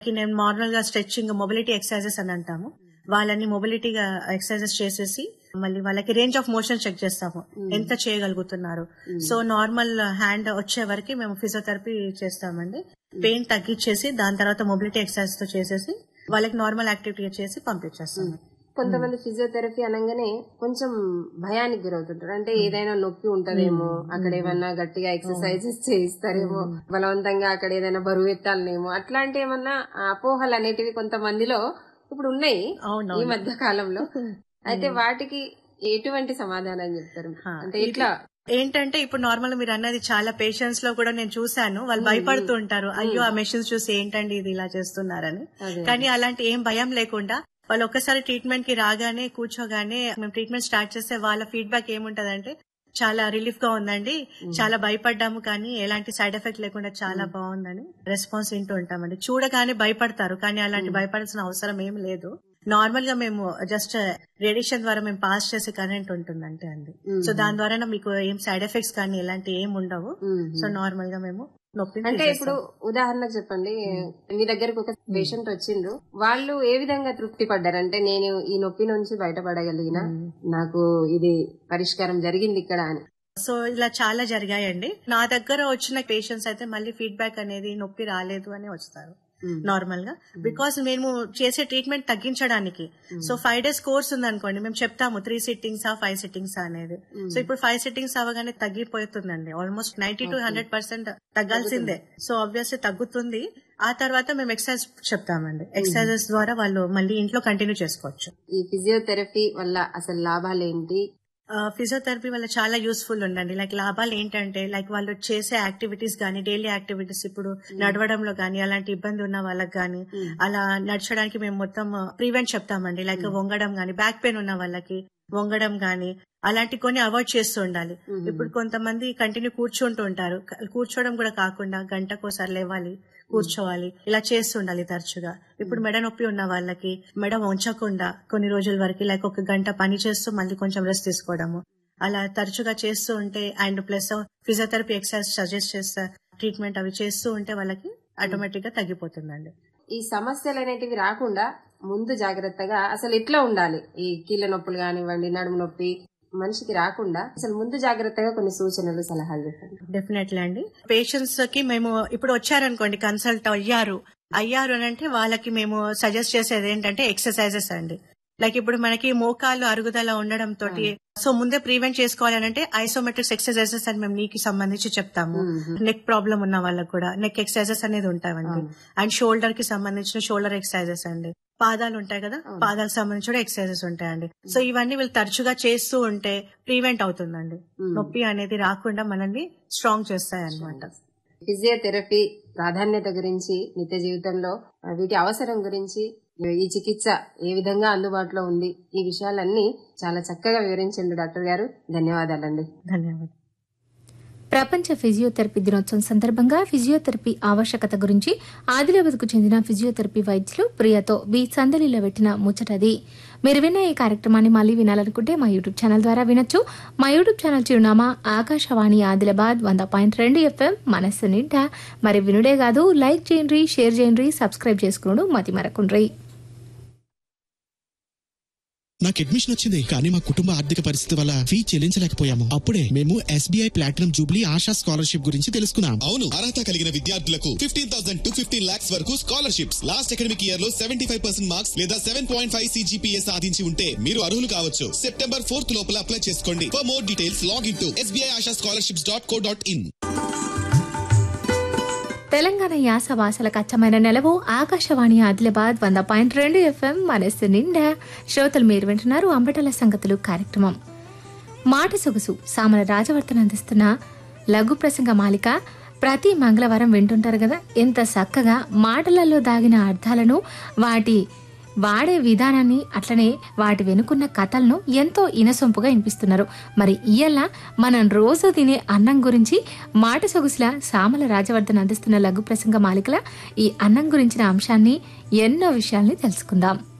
కి నేను నార్మల్ గా స్ట్రెచ్చింగ్ మొబిలిటీ ఎక్సర్సైజెస్ అని అంటాము వాళ్ళని మొబిలిటీగా ఎక్సర్సైజెస్ చేసేసి మళ్ళీ వాళ్ళకి రేంజ్ ఆఫ్ మోషన్ చెక్ చేస్తాము ఎంత చేయగలుగుతున్నారు సో నార్మల్ హ్యాండ్ వచ్చే వరకు మేము ఫిజియోథెరపీ చేస్తామండి పెయిన్ తగ్గించేసి దాని తర్వాత మొబిలిటీ ఎక్సర్సైజ్ తో చేసేసి వాళ్ళకి నార్మల్ యాక్టివిటీ చేసి పంపించేస్తాము కొంతమంది ఫిజియోథెరపీ అనగానే కొంచెం భయానికి గురవుతుంటారు అంటే ఏదైనా నొప్పి ఉంటదేమో అక్కడ ఏమన్నా గట్టిగా ఎక్సర్సైజెస్ చేయిస్తారేమో బలవంతంగా అక్కడ ఏదైనా బరువు ఎత్తాలనేమో అట్లాంటి ఏమన్నా అపోహలు అనేటివి కొంతమందిలో ఇప్పుడు ఉన్నాయి అవునవును. ఈ మధ్య కాలంలో అయితే వాటికి ఎటువంటి సమాధానం చెప్తారు హా, అంటే ఇట్లా ఏంటంటే ఇప్పుడు నార్మల్ మీరు అన్నది చాలా పేషెంట్స్ లో కూడా నేను చూసాను వాళ్ళు భయపడుతూ ఉంటారు అయ్యో ఆ మెషిన్స్ చూసి ఏంటండి ఇది ఇలా చేస్తున్నారని అదే. కానీ అలాంటి ఏం భయం లేకుండా వాళ్ళు ఒక్కసారి ట్రీట్మెంట్ కి రాగానే కూర్చోగానే మేము ట్రీట్మెంట్ స్టార్ట్ చేస్తే వాళ్ళ ఫీడ్బ్యాక్ ఏముంటదంటే చాలా రిలీఫ్ గా ఉందండి చాలా భయపడ్డాము కానీ ఎలాంటి సైడ్ ఎఫెక్ట్ లేకుండా చాలా బాగుందని రెస్పాన్స్ వింటూ ఉంటామండి చూడగానే భయపడతారు కానీ అలాంటి భయపడాల్సిన అవసరం ఏం లేదు నార్మల్ గా మేము జస్ట్ రేడియేషన్ ద్వారా మేము పాస్ చేసే కరెంట్ ఉంటుంది అంటే అండి సో దాని ద్వారా మీకు ఏం సైడ్ ఎఫెక్ట్స్ కానీ ఎలాంటి ఏం ఉండవు మ్మ్. సో నార్మల్ గా మేము నొప్పి అంటే ఇప్పుడు ఉదాహరణ చెప్పండి మీ దగ్గరకు ఒక పేషెంట్ వచ్చిండ్రు వాళ్ళు ఏ విధంగా తృప్తి పడ్డారు అంటే నేను ఈ నొప్పి నుంచి బయటపడగలిగిన నాకు ఇది పరిష్కారం జరిగింది ఇక్కడ అని సో ఇలా చాలా జరిగాయండి నా దగ్గర వచ్చిన పేషెంట్స్ అయితే మళ్ళీ ఫీడ్బ్యాక్ అనేది నొప్పి రాలేదు అని వస్తారు నార్మల్ గా బికాస్ మేము చేసే ట్రీట్మెంట్ తగ్గించడానికి సో ఫైవ్ డేస్ కోర్స్ ఉంది అనుకోండి మేము చెప్తాము త్రీ సిట్టింగ్స్ ఆ ఫైవ్ సిట్టింగ్స్ అనేది సో ఇప్పుడు ఫైవ్ సిట్టింగ్స్ అవగానే తగ్గిపోతుందండి almost ninety to hundred percent తగ్గాల్సిందే సో ఆబ్వియస్లీ తగ్గుతుంది ఆ తర్వాత మేము ఎక్సర్సైజ్ చెప్తామండి ఎక్సర్సైజెస్ ద్వారా వాళ్ళు మళ్ళీ ఇంట్లో కంటిన్యూ చేసుకోవచ్చు ఈ ఫిజియోథెరపీ వల్ల అసలు లాభాలు ఏంటి ఫిజియోథెరపీ వల్ల చాలా యూస్ఫుల్ ఉండండి లైక్ లాభాలు ఏంటంటే లైక్ వాళ్ళు చేసే యాక్టివిటీస్ కానీ డైలీ యాక్టివిటీస్ ఇప్పుడు నడవడంలో కానీ అలాంటి ఇబ్బంది ఉన్న వాళ్ళకి కానీ అలా నడచడానికి మేము మొత్తం ప్రివెంట్ చెప్తామండి లైక్ వంగడం కానీ బ్యాక్ పెయిన్ ఉన్న వాళ్ళకి వంగడం గానీ అలాంటి కొన్ని అవాయిడ్ చేస్తూ ఉండాలి ఇప్పుడు కొంతమంది కంటిన్యూ కూర్చుంటూ ఉంటారు క- కూర్చోవడం కూడా కాకుండా గంటకోసారి లేవాలి కూర్చోవాలి ఇలా చేస్తూ ఉండాలి తరచుగా ఇప్పుడు మెడ నొప్పి ఉన్న వాళ్ళకి మెడ ఉంచకుండా కొన్ని రోజుల వరకు లైక్ ఒక గంట పని చేస్తూ మళ్ళీ కొంచెం రెస్ట్ తీసుకోవడము అలా తరచుగా చేస్తూ ఉంటే and plus physiotherapy exercise suggest చేస్తా ట్రీట్మెంట్ అవి చేస్తూ ఉంటే వాళ్ళకి ఆటోమేటిక్ గా తగ్గిపోతుందండి ఈ సమస్యలు అనేటివి రాకుండా ముందు జాగ్రత్తగా అసలు ఎట్లా ఉండాలి ఈ కీళ్ళ నొప్పులు కానివ్వండి నడుము నొప్పి మనిషికి రాకుండా అసలు ముందు జాగ్రత్తగా కొన్ని సూచనలు సలహాలు చెప్పండి డెఫినెట్లీ అండి పేషెంట్స్ కి మేము ఇప్పుడు వచ్చారనుకోండి కన్సల్ట్ అయ్యారు అయ్యారు అని అంటే వాళ్ళకి మేము సజెస్ట్ చేసేది ఏంటంటే ఎక్సర్సైజెస్ అండి లైక్ ఇప్పుడు మనకి మోకాళ్ళు అరుగుదల ఉండడం తోటి సో ముందే ప్రివెంట్ చేసుకోవాలి అని అంటే ఐసోమెట్రిక్స్ ఎక్సర్సైజెస్ అని మేము నీకు సంబంధించి చెప్తాము నెక్ ప్రాబ్లం ఉన్న వాళ్ళకి కూడా నెక్ ఎక్సర్సైజెస్ అనేది ఉంటాయండి అండ్ షోల్డర్ కి సంబంధించిన షోల్డర్ ఎక్సర్సైజెస్ అండి పాదాలు ఉంటాయి కదా పాదాలకు సంబంధించి కూడా ఎక్సర్సైజెస్ ఉంటాయండి సో ఇవన్నీ వీళ్ళు తరచుగా చేస్తూ ఉంటే ప్రివెంట్ అవుతుందండి నొప్పి అనేది రాకుండా మనల్ని స్ట్రాంగ్ చేస్తాయి అనమాట ఫిజియోథెరపీ ప్రాధాన్యత గురించి నిత్య జీవితంలో ఆ, వీటి అవసరం గురించి ఈ చికిత్స ఏ విధంగా అందుబాటులో ఉంది ఈ విషయాలన్నీ చాలా చక్కగా వివరించండి డాక్టర్ గారు ధన్యవాదాలండి ధన్యవాదాలు ప్రపంచ ఫిజియోథెరపీ దినోత్సవం సందర్భంగా ఫిజియోథెరపీ ఆవశ్యకత గురించి ఆదిలాబాద్కు చెందిన ఫిజియోథెరపీ వైద్యులు ప్రియతో బి సందలిలో పెట్టిన ముచ్చటది మీరు విన్న ఈ కార్యక్రమాన్ని మళ్ళీ వినాలనుకుంటే మా యూట్యూబ్ ఛానల్ ద్వారా వినొచ్చు మా యూట్యూబ్ ఛానల్ చిరునామా ఆకాశవాణి ఆదిలాబాద్ వంద పాయింట్ రెండు ఎఫ్ఎం మనస్సు నిండా మరి వినుడే కాదు లైక్ చేయండి షేర్ చేయండి సబ్స్క్రైబ్ చేసుకున్నాడు మతి మరకుండ్రి నాకు అడ్మిషన్ వచ్చింది కానీ మా కుటుంబ ఆర్థిక పరిస్థితి వల్ల ఫీ చెల్లించలేకపోయాము అప్పుడే మేము SBI platinum jubilee Asha scholarship గురించి తెలుసుకున్నాం అవును అర్హత కలిగిన విద్యార్థులకు fifteen thousand to fifteen lakhs వరకు స్కాలర్షిప్స్ లాస్ట్ అకాడమిక్ ఇయర్ లో సెవెంటీ ఫైవ్ పర్సెంట్ మార్క్స్ లేదా సెవెన్ పాయింట్ ఫైవ్ సిజిపిఏ సాధించి ఉంటే మీరు అర్హులు కావచ్చు సెప్టెంబర్ ఫోర్త్ లోపల అప్లై చేసుకోండి for more details log in to SBI Asha scholarships dot co dot in Telangana యాస భాషలకు అచ్చమైన నెలవు ఆకాశవాణి ఆదిలాబాద్ వంద పాయింట్ రెండు ఎఫ్ఎం మనస్సు నిండా శ్రోతలు మీరు వింటున్నారు అంబటల సంగతులు కార్యక్రమం మాట సొగసు సామల రాజవర్తన అందిస్తున్న లఘు ప్రసంగ మాలిక ప్రతి మంగళవారం వింటుంటారు కదా ఎంత చక్కగా మాటలలో దాగిన అర్థాలను వాటి వాడే విధానాన్ని అట్లనే వాటి వెనుకున్న కథలను ఎంతో ఇనసొంపుగా వినిపిస్తున్నారు మరి ఇయ్యాల మనం రోజు తినే అన్నం గురించి మాట సొగుసుల సామల రాజవర్ధన్ అందిస్తున్న లఘు ప్రసంగ మాలికల ఈ అన్నం గురించిన అంశాన్ని ఎన్నో విషయాల్ని తెలుసుకుందాం